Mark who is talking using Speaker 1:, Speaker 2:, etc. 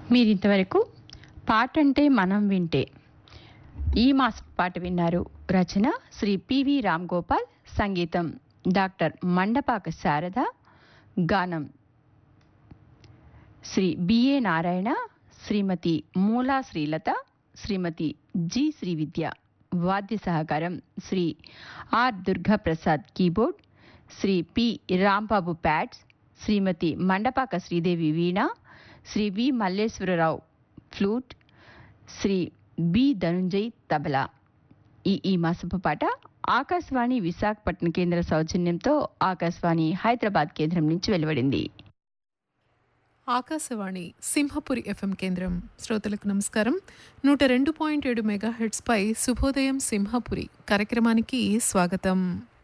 Speaker 1: మీరింతవరకు పాట అంటే మనం వింటే ఈ మాస పాట విన్నారు రచన శ్రీ పివి రామ్ గోపాల్ సంగీతం డాక్టర్ మండపాక శారద గానం శ్రీ బిఏ నారాయణ శ్రీమతి మూలా శ్రీలత శ్రీమతి జి శ్రీవిద్య వాద్య సహకారం Shri R Durgaprasad keyboard Shri P Rambabu pads Shrimati Mandapaka Sridevi veena Shri V Malleswararao flute Shri B Dhanunjay tabla ఈ ఈ మాసపు పాట ఆకాశవాణి విశాఖపట్నం కేంద్ర సౌజన్యంతో ఆకాశవాణి హైదరాబాద్ కేంద్రం నుంచి వెలువడింది
Speaker 2: ఆకాశవాణి సింహపురి ఎఫ్ఎం కేంద్రం శ్రోతలకు నమస్కారం నూట రెండు పాయింట్ ఏడు మెగాహెడ్స్పై శుభోదయం సింహపురి కార్యక్రమానికి స్వాగతం